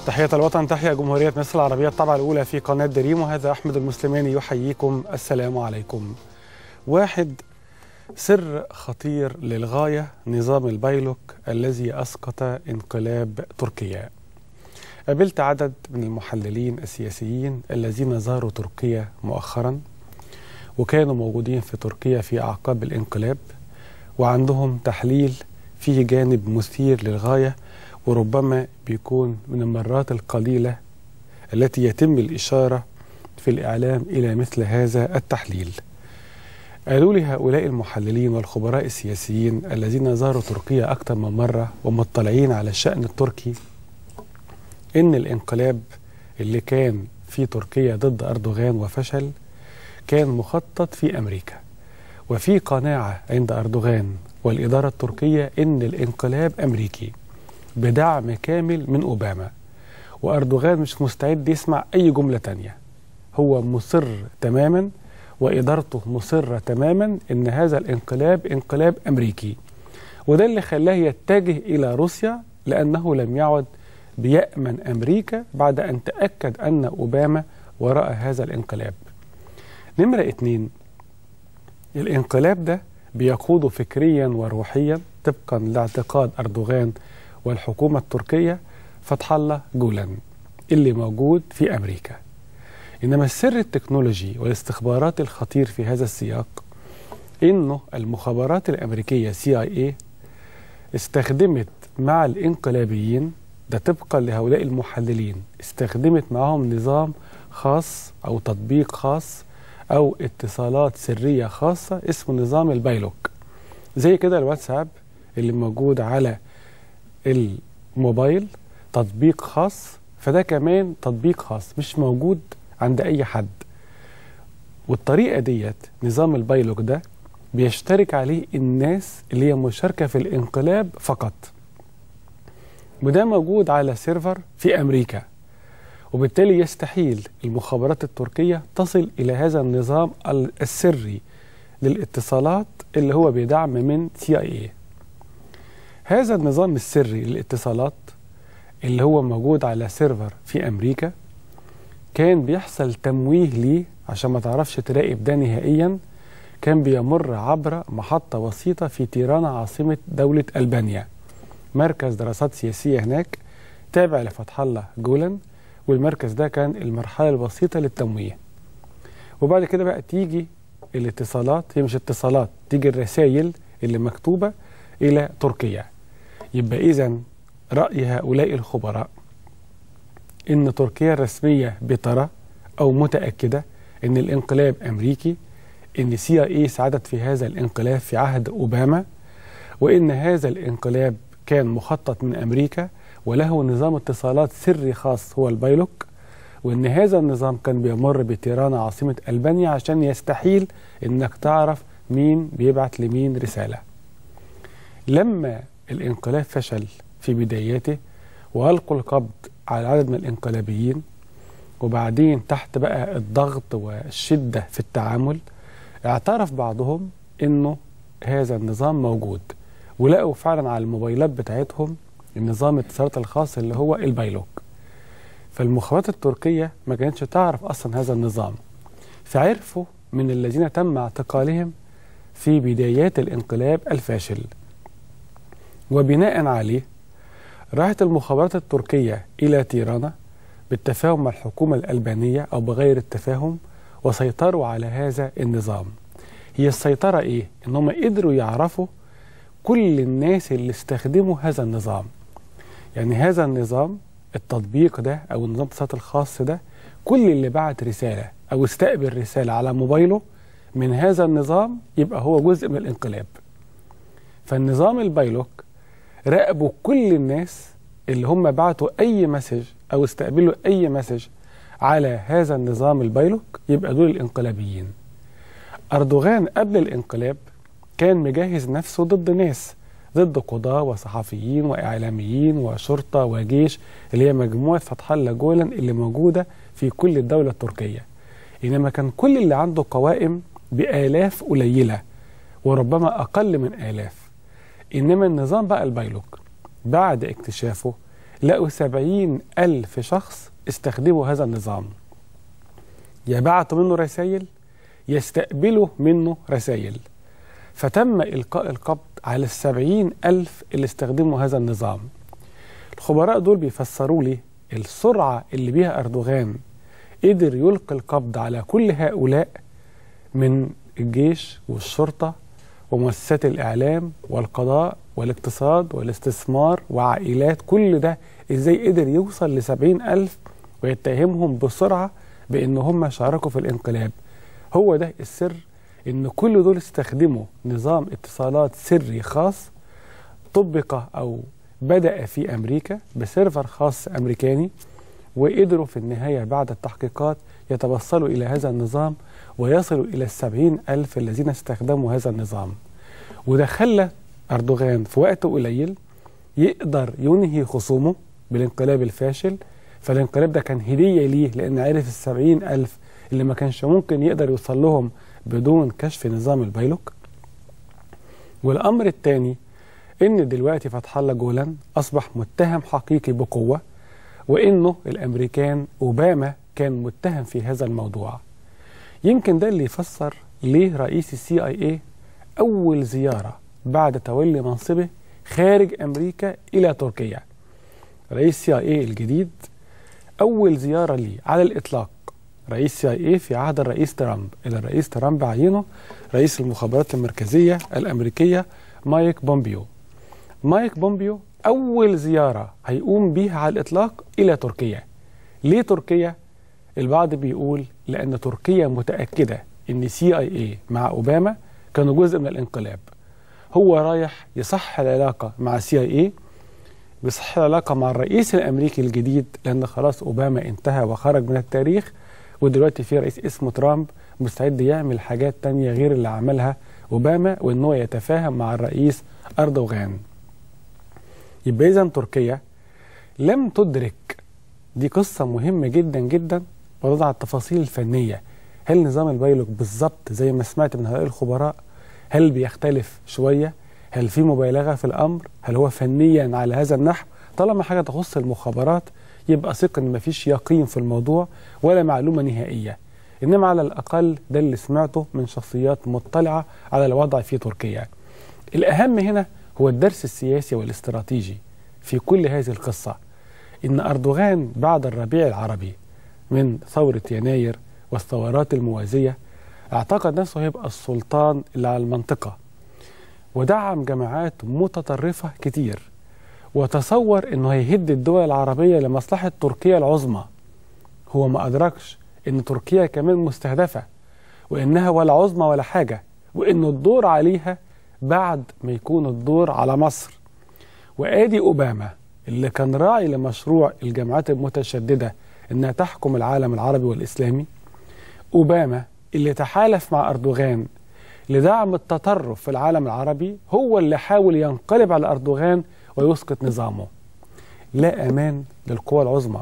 تحية الوطن تحيا جمهورية مصر العربية الطبعة الأولى في قناة دريم وهذا أحمد المسلماني يحييكم السلام عليكم واحد سر خطير للغاية نظام البايلوك الذي أسقط انقلاب تركيا قابلت عدد من المحللين السياسيين الذين زاروا تركيا مؤخرا وكانوا موجودين في تركيا في أعقاب الانقلاب وعندهم تحليل فيه جانب مثير للغاية وربما بيكون من المرات القليلة التي يتم الإشارة في الإعلام إلى مثل هذا التحليل قالوا لي هؤلاء المحللين والخبراء السياسيين الذين زاروا تركيا أكثر من مرة ومطلعين على الشأن التركي إن الانقلاب اللي كان في تركيا ضد أردوغان وفشل كان مخطط في أمريكا وفي قناعة عند أردوغان والإدارة التركية إن الانقلاب أمريكي بدعم كامل من أوباما وأردوغان مش مستعد يسمع أي جملة تانية هو مصر تماما وإدارته مصرة تماما إن هذا الانقلاب انقلاب أمريكي وده اللي خلاه يتجه إلى روسيا لأنه لم يعد بيأمن أمريكا بعد أن تأكد أن أوباما وراء هذا الانقلاب نمرة اتنين الانقلاب ده بيقوده فكريا وروحيا طبقا لاعتقاد أردوغان والحكومة التركية فتح الله جولان اللي موجود في أمريكا إنما السر التكنولوجي والاستخبارات الخطير في هذا السياق إنه المخابرات الأمريكية CIA استخدمت مع الانقلابيين ده طبقا لهؤلاء المحللين استخدمت معهم نظام خاص أو تطبيق خاص أو اتصالات سرية خاصة اسمه نظام البايلوك زي كده الواتساب اللي موجود على الموبايل تطبيق خاص فده كمان تطبيق خاص مش موجود عند أي حد والطريقة ديت نظام البايلوك ده بيشترك عليه الناس اللي هي مشاركة في الانقلاب فقط وده موجود على سيرفر في أمريكا وبالتالي يستحيل المخابرات التركية تصل إلى هذا النظام السري للاتصالات اللي هو بدعم من CIA هذا النظام السري للاتصالات اللي هو موجود على سيرفر في أمريكا كان بيحصل تمويه ليه عشان ما تعرفش تراقب ده نهائيا كان بيمر عبر محطة وسيطة في تيرانا عاصمة دولة ألبانيا مركز دراسات سياسية هناك تابع لفتح الله جولان والمركز ده كان المرحلة البسيطة للتمويه وبعد كده بقى تيجي الاتصالات هي مش اتصالات تيجي الرسائل اللي مكتوبة إلى تركيا يبقى إذا رأي هؤلاء الخبراء إن تركيا الرسمية بترى أو متأكدة إن الانقلاب أمريكي إن سي اي ساعدت في هذا الانقلاب في عهد أوباما وإن هذا الانقلاب كان مخطط من أمريكا وله نظام اتصالات سري خاص هو البايلوك وإن هذا النظام كان بيمر بتيرانا عاصمة ألبانيا عشان يستحيل إنك تعرف مين بيبعت لمين رسالة لما الانقلاب فشل في بداياته وألقوا القبض على عدد من الانقلابيين وبعدين تحت بقى الضغط والشدة في التعامل اعترف بعضهم انه هذا النظام موجود ولقوا فعلا على الموبايلات بتاعتهم النظام الاتصالات الخاص اللي هو البايلوك فالمخابرات التركية ما كانتش تعرف أصلا هذا النظام فعرفوا من الذين تم اعتقالهم في بدايات الانقلاب الفاشل وبناء عليه راحت المخابرات التركية إلى تيرانا بالتفاهم مع الحكومة الألبانية أو بغير التفاهم وسيطروا على هذا النظام هي السيطرة إيه؟ إنهم قدروا يعرفوا كل الناس اللي استخدموا هذا النظام يعني هذا النظام التطبيق ده أو النظام الاتصالات الخاص ده كل اللي بعت رسالة أو استقبل رسالة على موبايله من هذا النظام يبقى هو جزء من الانقلاب فالنظام البايلوك راقبوا كل الناس اللي هم بعتوا أي مسج أو استقبلوا أي مسج على هذا النظام البايلوك يبقى دول الانقلابيين أردوغان قبل الانقلاب كان مجهز نفسه ضد ناس ضد قضاة وصحفيين وإعلاميين وشرطة وجيش اللي هي مجموعة فتح الله جولان اللي موجودة في كل الدولة التركية إنما كان كل اللي عنده قوائم بآلاف قليلة وربما أقل من آلاف إنما النظام بقى البايلوك بعد اكتشافه لقوا سبعين ألف شخص استخدموا هذا النظام يبعتوا منه رسائل يستقبلوا منه رسائل فتم إلقاء القبض على السبعين ألف اللي استخدموا هذا النظام الخبراء دول بيفسروا لي السرعة اللي بيها أردوغان قدر يلقي القبض على كل هؤلاء من الجيش والشرطة ومؤسسات الإعلام والقضاء والاقتصاد والاستثمار وعائلات كل ده إزاي قدر يوصل لسبعين ألف ويتهمهم بسرعة بأن هم شاركوا في الانقلاب هو ده السر ان كل دول استخدموا نظام اتصالات سري خاص طبق او بدأ في امريكا بسيرفر خاص امريكاني وقدروا في النهاية بعد التحقيقات يتوصلوا الى هذا النظام ويصلوا الى السبعين الف الذين استخدموا هذا النظام وده خلى اردوغان في وقت قليل يقدر ينهي خصومه بالانقلاب الفاشل فالانقلاب ده كان هدية ليه لأن عرف السبعين ألف اللي ما كانش ممكن يقدر يوصل لهم بدون كشف نظام البيلوك والأمر الثاني إن دلوقتي فتح الله جولان أصبح متهم حقيقي بقوة وإنه الأمريكان أوباما كان متهم في هذا الموضوع يمكن ده اللي يفسر ليه رئيس السي اي اي أول زيارة بعد تولي منصبه خارج أمريكا إلى تركيا رئيس سي اي اي الجديد أول زيارة ليه على الإطلاق رئيس سي اي اي في عهد الرئيس ترامب اللي الرئيس ترامب عينه رئيس المخابرات المركزية الأمريكية مايك بومبيو مايك بومبيو أول زيارة هيقوم بيها على الإطلاق إلى تركيا ليه تركيا؟ البعض بيقول لأن تركيا متأكدة إن سي اي اي مع أوباما كانوا جزء من الانقلاب هو رايح يصح العلاقة مع سي اي اي بيصح العلاقة مع الرئيس الأمريكي الجديد لأن خلاص أوباما انتهى وخرج من التاريخ ودلوقتي في رئيس اسمه ترامب مستعد يعمل حاجات تانية غير اللي عملها أوباما وإن هو يتفاهم مع الرئيس أردوغان يبقى إذا تركيا لم تدرك دي قصة مهمة جدا جدا وتضع التفاصيل الفنية هل نظام البيلوك بالظبط زي ما سمعت من هؤلاء الخبراء هل بيختلف شوية هل في مبالغة في الأمر هل هو فنيا على هذا النحو طالما حاجة تخص المخابرات يبقى ثق ان مفيش يقين في الموضوع ولا معلومة نهائية انما على الاقل ده اللي سمعته من شخصيات مطلعة على الوضع في تركيا الاهم هنا هو الدرس السياسي والاستراتيجي في كل هذه القصة ان اردوغان بعد الربيع العربي من ثورة يناير والثورات الموازية اعتقد نفسه هيبقى السلطان اللي على المنطقة ودعم جماعات متطرفة كتير وتصور انه هيهد الدول العربية لمصلحة تركيا العظمى هو ما ادركش ان تركيا كمان مستهدفة وانها ولا عظمى ولا حاجة وانه الدور عليها بعد ما يكون الدور على مصر وادي اوباما اللي كان راعي لمشروع الجماعات المتشددة انها تحكم العالم العربي والاسلامي اوباما اللي تحالف مع اردوغان لدعم التطرف في العالم العربي هو اللي حاول ينقلب على اردوغان ويسقط نظامه لا امان للقوى العظمى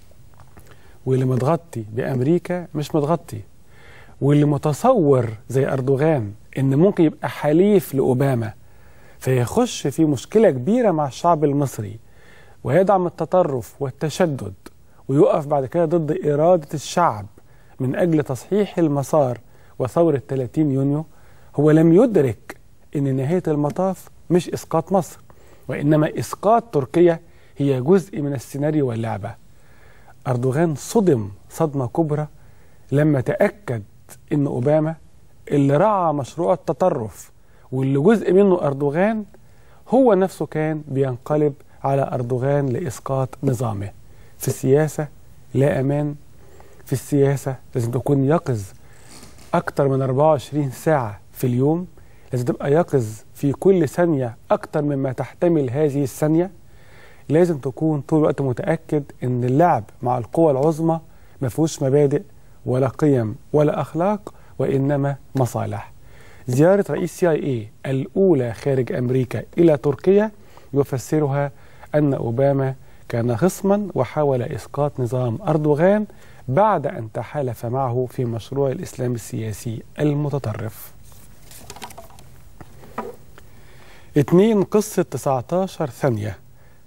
واللي متغطي بامريكا مش متغطي واللي متصور زي اردوغان ان ممكن يبقى حليف لاوباما فيخش في مشكله كبيره مع الشعب المصري ويدعم التطرف والتشدد ويقف بعد كده ضد اراده الشعب من اجل تصحيح المسار وثوره 30 يونيو هو لم يدرك ان نهايه المطاف مش اسقاط مصر وإنما إسقاط تركيا هي جزء من السيناريو واللعبة أردوغان صدم صدمة كبرى لما تأكد إن أوباما اللي رعى مشروع التطرف واللي جزء منه أردوغان هو نفسه كان بينقلب على أردوغان لإسقاط نظامه في السياسة لا أمان في السياسة لازم تكون يقظ أكتر من 24 ساعة في اليوم لازم تبقى يقظ في كل ثانية أكتر مما تحتمل هذه الثانية لازم تكون طول الوقت متأكد إن اللعب مع القوى العظمى ما فيهوش مبادئ ولا قيم ولا أخلاق وإنما مصالح زيارة رئيس سي اي الأولى خارج أمريكا إلى تركيا يفسرها أن أوباما كان خصما وحاول إسقاط نظام أردوغان بعد أن تحالف معه في مشروع الإسلام السياسي المتطرف اتنين قصة 19 ثانية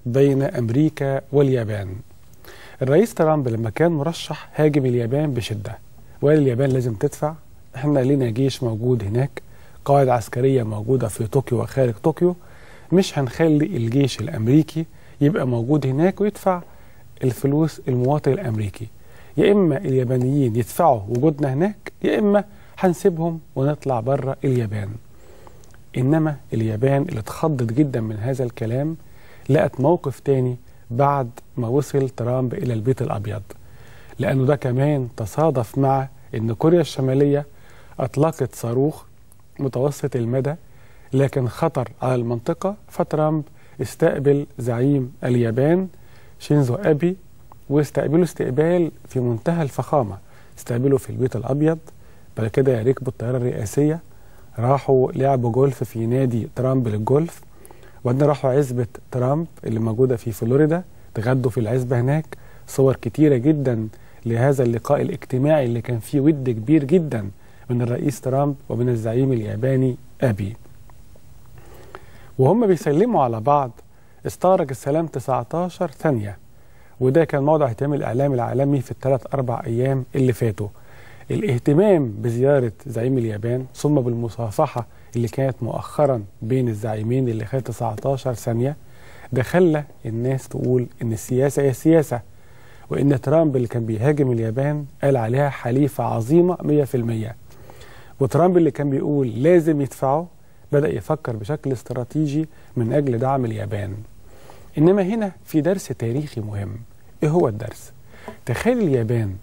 بين أمريكا واليابان الرئيس ترامب لما كان مرشح هاجم اليابان بشدة وقال اليابان لازم تدفع احنا لنا جيش موجود هناك قواعد عسكرية موجودة في طوكيو وخارج طوكيو مش هنخلي الجيش الأمريكي يبقى موجود هناك ويدفع الفلوس المواطن الأمريكي يا إما اليابانيين يدفعوا وجودنا هناك يا إما هنسيبهم ونطلع بره اليابان إنما اليابان اللي اتخضت جدا من هذا الكلام لقت موقف تاني بعد ما وصل ترامب إلى البيت الأبيض لأنه ده كمان تصادف مع أن كوريا الشمالية أطلقت صاروخ متوسط المدى لكن خطر على المنطقة فترامب استقبل زعيم اليابان شينزو أبي واستقبله استقبال في منتهى الفخامة استقبله في البيت الأبيض بعد كده ركبوا الطيارة الرئاسية راحوا لعبوا جولف في نادي ترامب للجولف وبعدين راحوا عزبة ترامب اللي موجودة في فلوريدا تغدوا في العزبة هناك صور كتيرة جدا لهذا اللقاء الاجتماعي اللي كان فيه ود كبير جدا من الرئيس ترامب ومن الزعيم الياباني أبي وهم بيسلموا على بعض استغرق السلام 19 ثانية وده كان موضوع اهتمام الإعلام العالمي في الثلاث أربع أيام اللي فاتوا الاهتمام بزيارة زعيم اليابان ثم بالمصافحة اللي كانت مؤخرا بين الزعيمين اللي خدت 19 ثانية ده خلى الناس تقول إن السياسة هي السياسة وإن ترامب اللي كان بيهاجم اليابان قال عليها حليفة عظيمة 100% وترامب اللي كان بيقول لازم يدفعوا بدأ يفكر بشكل استراتيجي من أجل دعم اليابان إنما هنا في درس تاريخي مهم إيه هو الدرس؟ تخيل اليابان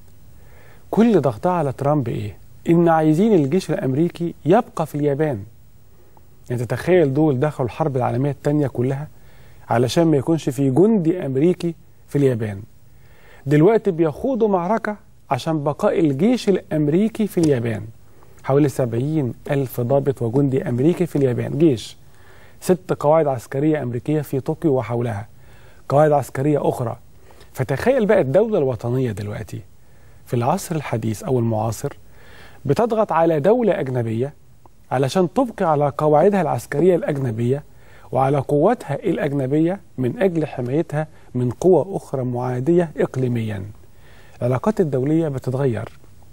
كل ضغطها على ترامب إيه؟ إن عايزين الجيش الأمريكي يبقى في اليابان يعني تتخيل دول دخلوا الحرب العالمية الثانية كلها علشان ما يكونش في جندي أمريكي في اليابان دلوقتي بيخوضوا معركة عشان بقاء الجيش الأمريكي في اليابان حوالي 70 ألف ضابط وجندي أمريكي في اليابان جيش ست قواعد عسكرية أمريكية في طوكيو وحولها قواعد عسكرية أخرى فتخيل بقى الدولة الوطنية دلوقتي في العصر الحديث أو المعاصر بتضغط على دولة أجنبية علشان تبقي على قواعدها العسكرية الأجنبية وعلى قواتها الأجنبية من أجل حمايتها من قوى أخرى معادية إقليميا العلاقات الدولية بتتغير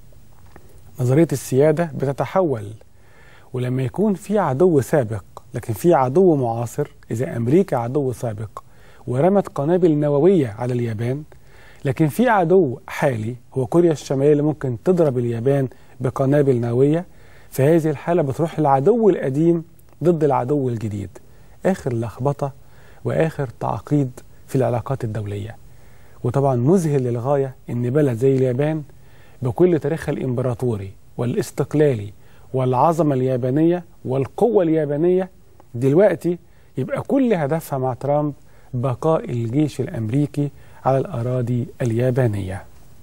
نظرية السيادة بتتحول ولما يكون في عدو سابق لكن في عدو معاصر إذا أمريكا عدو سابق ورمت قنابل نووية على اليابان لكن في عدو حالي هو كوريا الشمالية اللي ممكن تضرب اليابان بقنابل نووية في هذه الحالة بتروح العدو القديم ضد العدو الجديد آخر لخبطة وآخر تعقيد في العلاقات الدولية وطبعا مذهل للغاية إن بلد زي اليابان بكل تاريخها الإمبراطوري والاستقلالي والعظمة اليابانية والقوة اليابانية دلوقتي يبقى كل هدفها مع ترامب بقاء الجيش الأمريكي على الأراضي اليابانية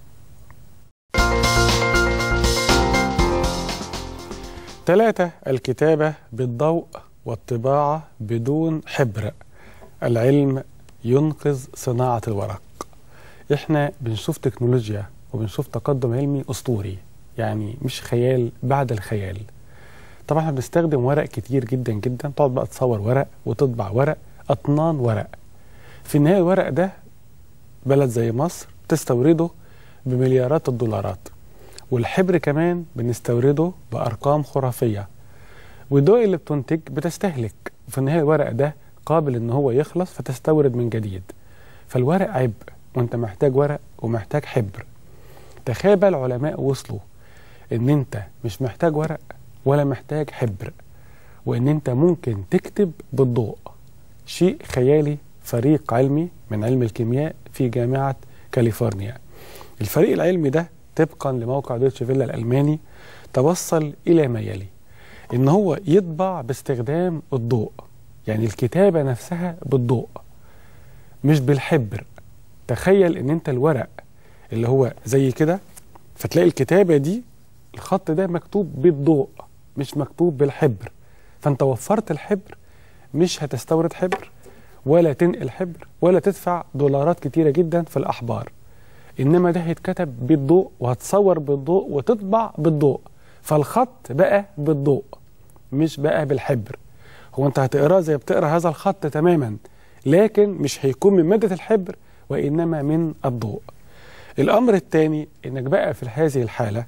ثلاثة الكتابة بالضوء والطباعة بدون حبر العلم ينقذ صناعة الورق احنا بنشوف تكنولوجيا وبنشوف تقدم علمي أسطوري يعني مش خيال بعد الخيال طبعا احنا بنستخدم ورق كتير جدا جدا تقعد بقى تصور ورق وتطبع ورق أطنان ورق في النهاية الورق ده بلد زي مصر تستورده بمليارات الدولارات والحبر كمان بنستورده بأرقام خرافية والدول اللي بتنتج بتستهلك وفي النهاية الورق ده قابل ان هو يخلص فتستورد من جديد فالورق عبء وانت محتاج ورق ومحتاج حبر تخيل بقى العلماء وصلوا ان انت مش محتاج ورق ولا محتاج حبر وان انت ممكن تكتب بالضوء شيء خيالي فريق علمي من علم الكيمياء في جامعة كاليفورنيا الفريق العلمي ده طبقا لموقع دوتش فيلا الألماني توصل إلى ما يلي إن هو يطبع باستخدام الضوء يعني الكتابة نفسها بالضوء مش بالحبر تخيل إن أنت الورق اللي هو زي كده فتلاقي الكتابة دي الخط ده مكتوب بالضوء مش مكتوب بالحبر فأنت وفرت الحبر مش هتستورد حبر ولا تنقل حبر ولا تدفع دولارات كتيرة جدا في الأحبار إنما ده هيتكتب بالضوء وهتصور بالضوء وتطبع بالضوء فالخط بقى بالضوء مش بقى بالحبر هو أنت هتقراه زي بتقرا هذا الخط تماما لكن مش هيكون من مادة الحبر وإنما من الضوء الأمر الثاني إنك بقى في هذه الحالة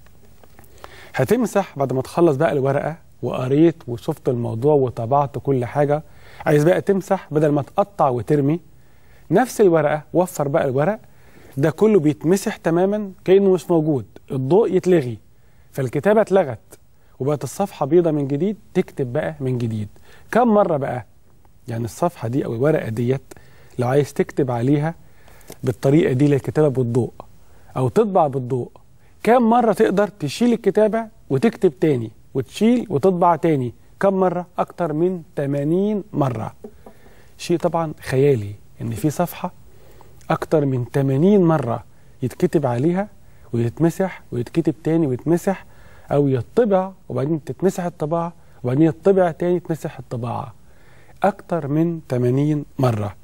هتمسح بعد ما تخلص بقى الورقة وقريت وشفت الموضوع وطبعت كل حاجة عايز بقى تمسح بدل ما تقطع وترمي نفس الورقة وفر بقى الورق ده كله بيتمسح تماما كأنه مش موجود الضوء يتلغي فالكتابة اتلغت وبقت الصفحة بيضة من جديد تكتب بقى من جديد كم مرة بقى يعني الصفحة دي أو الورقة ديت لو عايز تكتب عليها بالطريقة دي للكتابة بالضوء أو تطبع بالضوء كم مرة تقدر تشيل الكتابة وتكتب تاني وتشيل وتطبع تاني كم مرة أكتر من 80 مرة شيء طبعا خيالي إن في صفحة أكتر من 80 مرة يتكتب عليها ويتمسح ويتكتب تاني ويتمسح أو يطبع وبعدين تتمسح الطباعة وبعدين يطبع تاني تمسح الطباعة أكتر من 80 مرة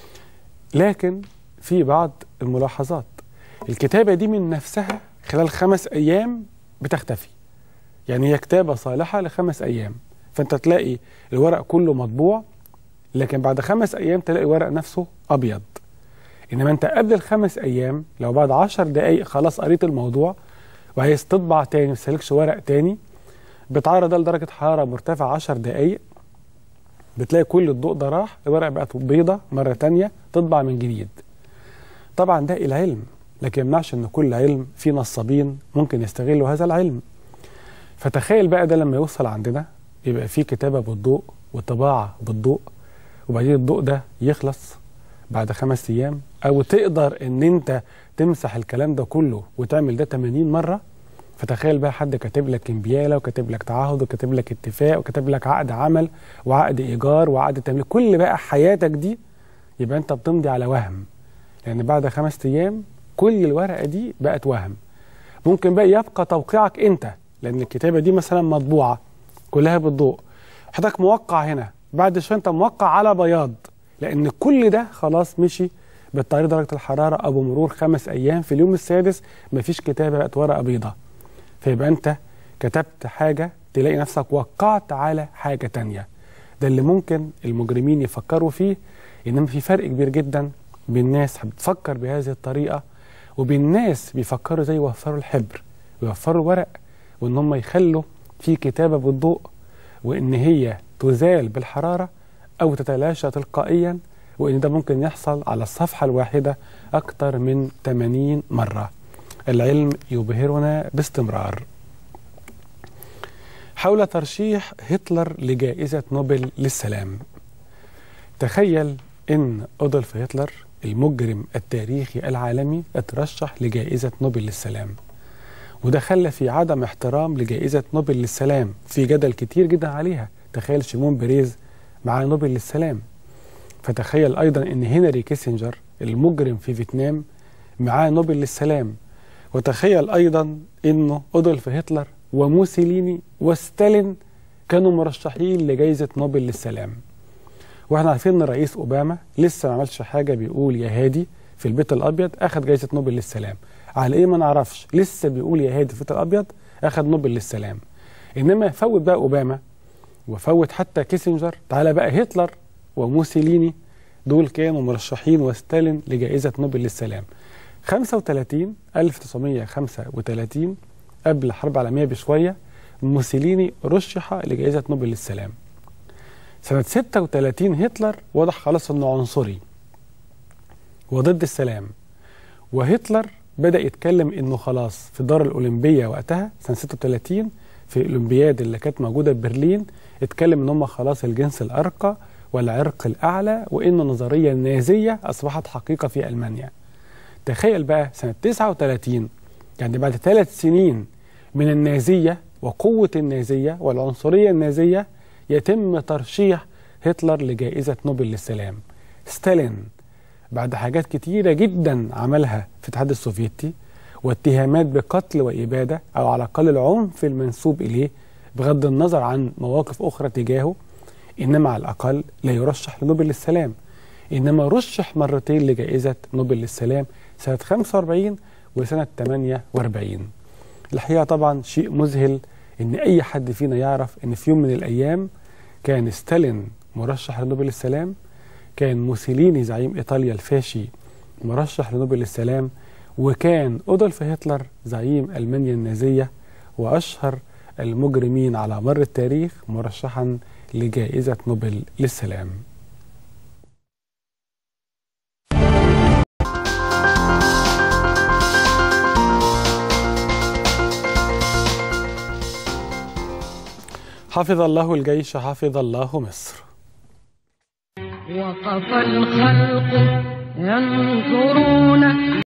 لكن في بعض الملاحظات الكتابة دي من نفسها خلال خمس أيام بتختفي يعني هي كتابة صالحة لخمس أيام فأنت تلاقي الورق كله مطبوع لكن بعد خمس أيام تلاقي الورق نفسه أبيض إنما أنت قبل الخمس أيام لو بعد عشر دقايق خلاص قريت الموضوع وعايز تطبع تاني ما تسلكش ورق تاني بتعرض ده لدرجة حرارة مرتفعة 10 دقايق بتلاقي كل الضوء ده راح الورقة بقت بيضة مرة تانية تطبع من جديد طبعا ده العلم لكن يمنعش ان كل علم فيه نصابين ممكن يستغلوا هذا العلم فتخيل بقى ده لما يوصل عندنا يبقى فيه كتابة بالضوء وطباعة بالضوء وبعدين الضوء ده يخلص بعد خمس ايام او تقدر ان انت تمسح الكلام ده كله وتعمل ده 80 مره فتخيل بقى حد كاتب لك امبياله وكاتب لك تعهد وكاتب لك اتفاق وكاتب لك عقد عمل وعقد ايجار وعقد تمليك كل بقى حياتك دي يبقى انت بتمضي على وهم لان بعد خمس ايام كل الورقه دي بقت وهم ممكن بقى يبقى توقيعك انت لان الكتابه دي مثلا مطبوعه كلها بالضوء حضرتك موقع هنا بعد شويه انت موقع على بياض لان كل ده خلاص مشي بالتغيير درجه الحراره او بمرور خمس ايام في اليوم السادس مفيش كتابه بقت ورقه بيضاء فيبقى انت كتبت حاجه تلاقي نفسك وقعت على حاجه تانية ده اللي ممكن المجرمين يفكروا فيه انما في فرق كبير جدا بين ناس بتفكر بهذه الطريقه وبين ناس بيفكروا زي يوفروا الحبر ويوفروا الورق وان هم يخلوا في كتابه بالضوء وان هي تزال بالحراره او تتلاشى تلقائيا وان ده ممكن يحصل على الصفحه الواحده اكثر من 80 مره العلم يبهرنا باستمرار حول ترشيح هتلر لجائزة نوبل للسلام تخيل ان أدولف هتلر المجرم التاريخي العالمي اترشح لجائزة نوبل للسلام وده خلى في عدم احترام لجائزة نوبل للسلام في جدل كتير جدا عليها تخيل شيمون بريز مع نوبل للسلام فتخيل أيضا أن هنري كيسنجر المجرم في فيتنام معاه نوبل للسلام وتخيل أيضا أنه أدولف هتلر وموسوليني وستالين كانوا مرشحين لجائزة نوبل للسلام واحنا عارفين ان الرئيس اوباما لسه ما عملش حاجه بيقول يا هادي في البيت الابيض اخذ جائزه نوبل للسلام على ايه ما نعرفش لسه بيقول يا هادي في البيت الابيض اخذ نوبل للسلام انما فوت بقى اوباما وفوت حتى كيسنجر تعالى بقى هتلر وموسوليني دول كانوا مرشحين وستالين لجائزة نوبل للسلام 35 1935 قبل الحرب العالمية بشوية موسوليني رشح لجائزة نوبل للسلام سنة 36 هتلر واضح خلاص انه عنصري وضد السلام وهتلر بدأ يتكلم انه خلاص في الدار الأولمبية وقتها سنة 36 في الأولمبياد اللي كانت موجودة في برلين اتكلم ان هم خلاص الجنس الأرقى والعرق الأعلى وإن النظرية النازية أصبحت حقيقة في ألمانيا تخيل بقى سنة 39 يعني بعد ثلاث سنين من النازية وقوة النازية والعنصرية النازية يتم ترشيح هتلر لجائزة نوبل للسلام ستالين بعد حاجات كتيرة جدا عملها في الاتحاد السوفيتي واتهامات بقتل وإبادة أو على الأقل العنف المنسوب إليه بغض النظر عن مواقف أخرى تجاهه إنما على الأقل لا يرشح لنوبل للسلام إنما رشح مرتين لجائزة نوبل للسلام سنة 45 وسنة 48 الحقيقة طبعا شيء مذهل إن أي حد فينا يعرف إن في يوم من الأيام كان ستالين مرشح لنوبل السلام كان موسوليني زعيم إيطاليا الفاشي مرشح لنوبل السلام وكان أدولف هتلر زعيم ألمانيا النازية وأشهر المجرمين على مر التاريخ مرشحا لجائزة نوبل للسلام حفظ الله الجيش حفظ الله مصر وقف الخلق ينظرون